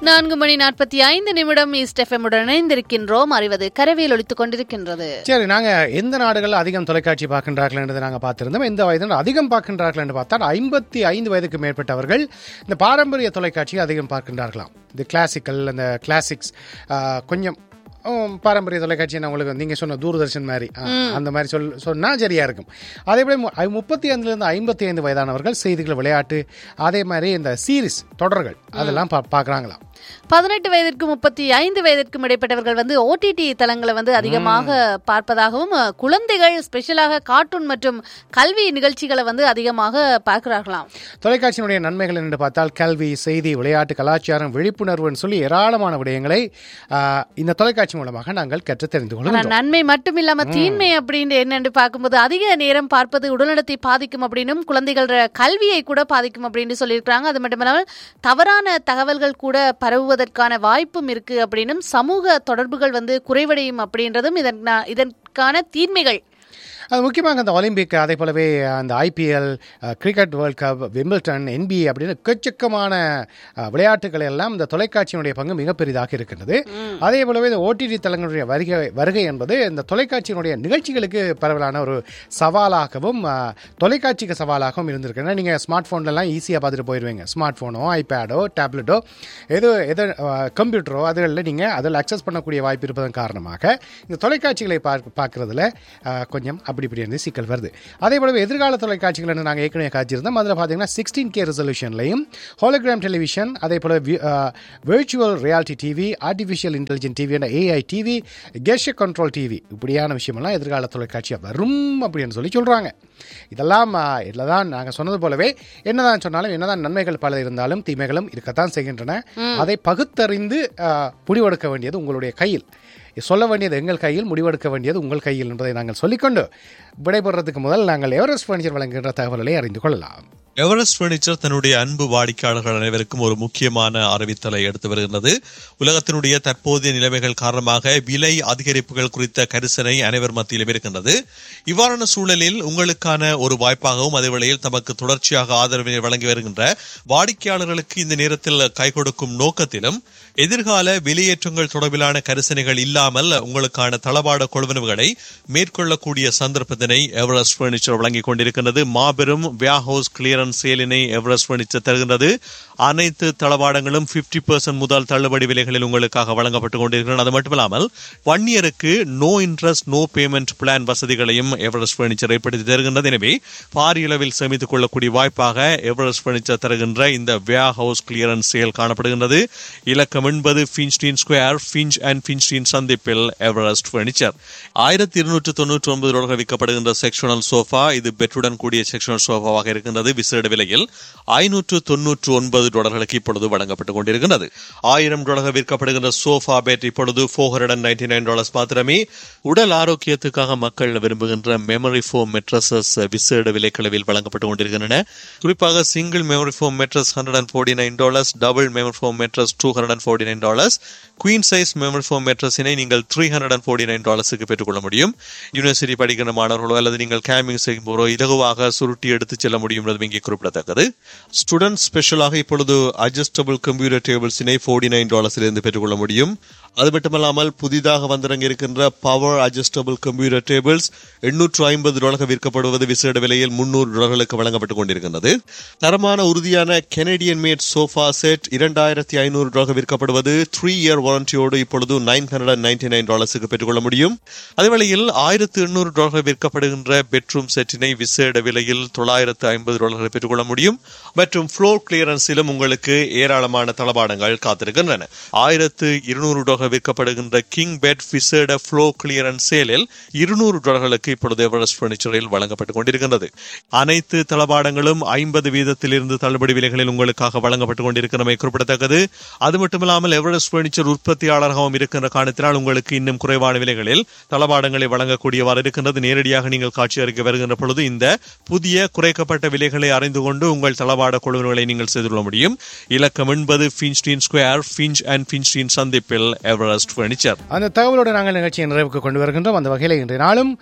நான்கு மணி நாற்பத்தி ஐந்து நிமிடம் ஈஸ்ட் எஃப்எம் உடன் இணைந்திருக்கின்றோம் அறிவது கரவேல் ஒலித்துக் கொண்டிருக்கின்றது சரி நாங்க எந்த நாடுகள் அதிகம் தொலைக்காட்சி பார்க்கின்றார்கள் என்றதை நாங்க பார்த்திருந்தோம் எந்த வயதில் அதிகம் பார்க்கின்றார்கள் என்று பார்த்தால் ஐம்பத்தி ஐந்து வயதுக்கு மேற்பட்டவர்கள் இந்த பாரம்பரிய தொலைக்காட்சியை அதிகம் பார்க்கின்றார்களாம் இந்த கிளாசிக்கல் அந்த கிளாசிக்ஸ் கொஞ்சம் உம், பாரம்பரிய தொலைக்காட்சி நான் உங்களுக்கு நீங்கள் சொன்ன தூர்தர்ஷன் மாதிரி ஆ, அந்த மாதிரி சொல் சொன்னால் சரியா இருக்கும் அதே போல மு- ஐ- முப்பத்தி ஐந்துலேருந்து ஐம்பத்தி ஐந்து வயதானவர்கள் செய்திகள் விளையாட்டு அதே மாதிரி இந்த சீரிஸ் தொடர்கள் அதெல்லாம் பா பார்க்குறாங்களாம் பதினெட்டு வயதிற்கும் முப்பத்தி ஐந்து வயதிற்கும் இடைப்பட்டவர்கள் வந்து ஓடிடி தளங்களை வந்து அதிகமாக பார்ப்பதாகவும் அஹ், குழந்தைகள் ஸ்பெஷலாக கார்ட்டூன் மற்றும் கல்வி நிகழ்ச்சிகளை வந்து அதிகமாக பார்க்கிறார்களாம் தொலைக்காட்சியினுடைய நன்மைகள் என்று பார்த்தால் கல்வி செய்தி விளையாட்டு கலாச்சாரம் விழிப்புணர்வுன்னு சொல்லி ஏராளமான விடயங்களை ஆ, இந்த தொலைக்காட்சி மூலமாக நாங்கள் கற்று தெரிந்து ஆனா கொள்கிறோம் நன்மை மட்டும் இல்லாம தீன்மை அப்படின்னு என்னன்னு பார்க்கும்போது அதிக நேரம் பார்ப்பது உடல்நலத்தை பாதிக்கும் அப்படின்னும் குழந்தைகள் கல்வியை கூட பாதிக்கும் அப்படின்னு சொல்லியிருக்காங்க அது மட்டும் இல்லாமல் தவறான தகவல்கள் கூட பரவுவதற்கான வாய்ப்பும் இருக்கு அப்படின்னும் சமூக தொடர்புகள் வந்து குறைவடையும் அப்படின்றதும் இதன் இதற்கான தீன்மைகள் அது முக்கியமாக அந்த ஒலிம்பிக் அதே போலவே அந்த IPL cricket world cup Wimbledon NBA அப்படின்னு எக்கச்சக்கமான அஹ், விளையாட்டுகள் எல்லாம் இந்த தொலைக்காட்சியினுடைய பங்கு மிக பெரிதாக இருக்கின்றது அதே போலவே இந்த ஓடிடி தளங்களுடைய வருகை வருகை என்பது இந்த தொலைக்காட்சியினுடைய நிகழ்ச்சிகளுக்கு பரவலான ஒரு சவாலாகவும் அஹ், தொலைக்காட்சிக்கு சவாலாகவும் இருந்திருக்கு ஏன்னா நீங்கள் ஸ்மார்ட் ஃபோன்லலாம் ஈஸியாக பார்த்துட்டு போயிடுவீங்க ஸ்மார்ட் ஃபோனோ ஐபேடோ டேப்லெட்டோ ஏதோ எதோ கம்ப்யூட்டரோ அதில் நீங்கள் அதில் அக்சஸ் பண்ணக்கூடிய வாய்ப்பு இருப்பதன் காரணமாக இந்த தொலைக்காட்சிகளை பார்க்க பார்க்குறதுல கொஞ்சம் அப்படி இப்படி இருந்து சிக்கல் வருது அதே போலவே எதிர்கால தொலைக்காட்சிகள் நாங்கள் ஏற்கனவே காய்ச்சிருந்தோம் அதில் பார்த்தீங்கன்னா சிக்ஸ்டீன் கே ரெசல்யூஷன்லையும் ஹோலோகிராம் டெலிவிஷன் அதே போல virtual reality TV artificial intelligent TV என்ற ஏஐ டிவி கெஷ கண்ட்ரோல் டிவி இப்படியான விஷயமெல்லாம் எதிர்கால தொலைக்காட்சியாக வரும் அப்படின்னு சொல்லி சொல்கிறாங்க இதெல்லாம் இதில் தான் நாங்கள் சொன்னது போலவே என்னதான் சொன்னாலும் என்னதான் நன்மைகள் பல இருந்தாலும் தீமைகளும் இருக்கத்தான் செய்கின்றன அதை பகுத்தறிந்து ஆ, முடிவெடுக்க வேண்டியது உங்களுடைய கையில் சொல்ல வேண்டியது எங்கள் கையில் முடிவெடுக்க வேண்டியது உங்கள் கையில் என்பதை நாங்கள் சொல்லிக்கொண்டு விடைபெறுறதுக்கு முதல் நாங்கள் எவரெஸ்ட் ஃபர்னிச்சர் வழங்குகின்ற தகவல்களை அறிந்து கொள்ளலாம் எவரெஸ்ட் பர்னிச்சர் தன்னுடைய அன்பு வாடிக்கையாளர்கள் அனைவருக்கும் ஒரு முக்கியமான அறிவித்தலை எடுத்து வருகிறது உலகத்தினுடைய தற்போதைய நிலைமைகள் காரணமாக விலை அதிகரிப்புகள் குறித்த கரிசனை அனைவர் மத்தியிலும் இருக்கின்றது இவ்வாறான சூழலில் உங்களுக்கான ஒரு வாய்ப்பாகவும் அதே வேளையில் தமக்கு தொடர்ச்சியாக ஆதரவினை வழங்கி வருகின்ற வாடிக்கையாளர்களுக்கு இந்த நேரத்தில் கை கொடுக்கும் நோக்கத்திலும் எதிர்கால வெளியேற்றங்கள் தொடர்பிலான கரிசனைகள் இல்லாமல் உங்களுக்கான தளபாட கொள்வனவுகளை மேற்கொள்ளக்கூடிய சந்தர்ப்பத்தினை எவரெஸ்ட் பர்னிச்சர் வழங்கிக் கொண்டிருக்கின்றது மாபெரும் வியாஹவுஸ் கிளியரன்ஸ் சேலினை எவரெஸ்ட் பர்னிச்சர் தருகின்றது அனைத்து தளவாடங்களும் 50% முதல் தள்ளுபடி விலைகளில் உங்களுக்காக வழங்கப்பட்டுக் கொண்டிருக்கின்றன அது மட்டுமில்லாமல் ஒன் இயருக்கு no interest no payment plan வசதிகளையும் எவரெஸ்ட் பர்னிச்சர் ஏற்படுத்தி தருகின்றது எனவே பாரிய அளவில் சேமித்துக் கொள்ளக்கூடிய வாய்ப்பாக எவரெஸ்ட் பர்னிச்சர் தருகின்ற இந்த வியா ஹவுஸ் கிளியரன்ஸ் சேல் காணப்படுகின்றது இலக்கம் என்பது Finstein square Finch and Finstein சந்திப்பில் எவரெஸ்ட் பர்னிச்சர் ஆயிரத்தி இருநூற்று தொண்ணூற்றி ஒன்பது டாலர்கள் விற்கப்படுகின்ற செக்ஷனல் சோஃபா இது பெட்ருடன் கூடிய செக்ஷனல் சோஃபாவாக இருக்கின்றது விசேட விலையில் ஐநூற்று தொன்னூற்று ஒன்பது டாலர்களுக்கு இப்பொழுது வழங்கப்பட்டுக் கொண்டிருக்கின்றது ஆயிரம் டாலர்கள் விற்கப்படுகின்ற சோஃபா பெட் இப்பொழுது four hundred and ninety nine dollars மாத்திரமே உடல் ஆரோக்கியத்துக்காக மக்கள் விரும்புகின்ற மெமரி ஃபோம் மெட்ரஸஸ் விசேட விலைக்களவில் வழங்கப்பட்டுக் கொண்டிருக்கின்றன குறிப்பாக single memory foam mattress hundred and forty nine dollars double memory foam mattress two hundred and forty nine dollars queen size memory foam மெட்ரஸினை நீங்கள் three hundred and forty nine டாலர்ஸுக்கு பெற்றுக்கொள்ள முடியும் university படிக்கிற மாணவர்களோ அல்லது நீங்கள் கேம்பிங் செய்யும் போதோ இலகுவாக சுருட்டி எடுத்து செல்ல முடியும் என்பது இங்கே குறிப்பிடத்தக்கது ஸ்டூடெண்ட் ஸ்பெஷலாக இப்பொழுது அட்ஜஸ்டபிள் கம்ப்யூட்டர் டேபிள்ஸினை ஃபோர்ட்டி நைன் டாலர்ஸிலிருந்து பெற்றுக்கொள்ள முடியும் அது மட்டுமல்லாமல் புதிதாக வந்திறங்கி இருக்கின்ற பவர் அட்ஜஸ்டபிள் கம்ப்யூட்டர் டேபிள்ஸ் எண்ணூற்று ஐம்பது டாலர்கள் விற்கப்படுவது விசேட விலையில் முன்னூறு டாலர்களுக்கு வழங்கப்பட்டுக் கொண்டிருக்கின்றது தரமான உறுதியான கெனடியன் மேட் சோஃபா செட் இரண்டாயிரத்தி ஐநூறு டாலர்கள் விற்கப்படுவது த்ரீ இயர் வாரண்டியோடு இப்பொழுது நைன் ஹண்ட்ரட் நைன்டி நைன் டாலர்ஸுக்கு பெற்றுக்கொள்ள முடியும் அதே வேளையில் ஆயிரத்து எண்ணூறு டாலர்கள் விற்கப்படுகின்ற பெட்ரூம் செட்டினை விசேட விலையில் தொள்ளாயிரத்து ஐம்பது டாலர்களை பெற்றுக்கொள்ள முடியும் மற்றும் ஃப்ளோர் கிளியரன்ஸிலும் உங்களுக்கு ஏராளமான தளபாடங்கள் காத்திருக்கின்றன ஆயிரத்து இருநூறு டாலர்கள் விற்கப்படுகின்ற கிங் பெட் விசேட ஃப்ளோ கிளியரன்ஸ் சேலில் இருநூறு டாலர்களுக்கு இப்பொழுது எவரெஸ்ட் பர்னிச்சரில் வழங்கப்பட்டுக் கொண்டிருக்கின்றது அனைத்து தளபாடங்களும் ஐம்பது வீதத்திலிருந்து தள்ளுபடி விலைகளில் உங்களுக்காக வழங்கப்பட்டுக் கொண்டிருக்கிறமை குறிப்பிடத்தக்கது அது மட்டுமில்லாமல் எவரெஸ்ட் பர்னிச்சர் உற்பத்தியாளராகவும் இருக்கின்ற காரணத்தினால் உங்களுக்கு இன்னும் குறைவான விலைகளில் தளபாடங்களை வழங்கக்கூடியவாறு இருக்கின்றது நேரடியாக நீங்கள் காட்சி அறிக்கை வருகின்ற பொழுது இந்த புதிய குறைக்கப்பட்ட விலைகளை அறிந்து கொண்டு உங்கள் தளபாட கொள்வனங்களை நீங்கள் செய்து கொள்ள முடியும் இலக்கம் என்பது Finstein square Finch and Finstein சந்திப்பில் எவரெஸ்ட் பர்னிச்சர் அந்த தகவலோடு நாங்கள் நிகழ்ச்சியை நிறைவுக்கு கொண்டு வருகின்றோம் அந்த வகையில் இன்றைய நாளும்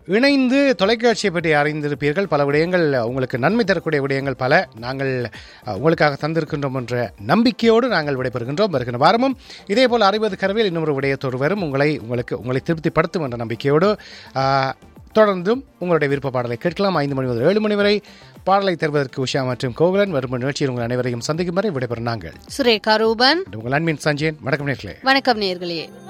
இணைந்து தொலைக்காட்சியை பற்றி அறிந்திருப்பீர்கள் பல விடயங்கள் உங்களுக்கு நன்மை தரக்கூடிய விடயங்கள் பல நாங்கள் அஹ், உங்களுக்காக தந்திருக்கின்றோம் என்ற நம்பிக்கையோடு நாங்கள் விடைபெறுகின்றோம் வருகின்ற வாரமும் இதே போல் அறிவது கரவில் இன்னொரு விடயத்தோடு வரும் உங்களை உங்களுக்கு உங்களை திருப்திப்படுத்தும் என்ற நம்பிக்கையோடு அஹ், தொடர்ந்தும் உங்களுடைய விருப்ப பாடலை கேட்கலாம் ஐந்து மணி முதல் ஏழு மணி வரை பாடலை தருவதற்கு உஷா மற்றும் கோகுலன் வரும் நிகழ்ச்சியில் உங்கள் அனைவரையும் சந்திக்கும் வரை விடைபெறும் நாங்கள் சுரேகா ரூபன் உங்கள் அன்பின் சஞ்சயன் வணக்கம் நேர்களே வணக்கம் நேர்களே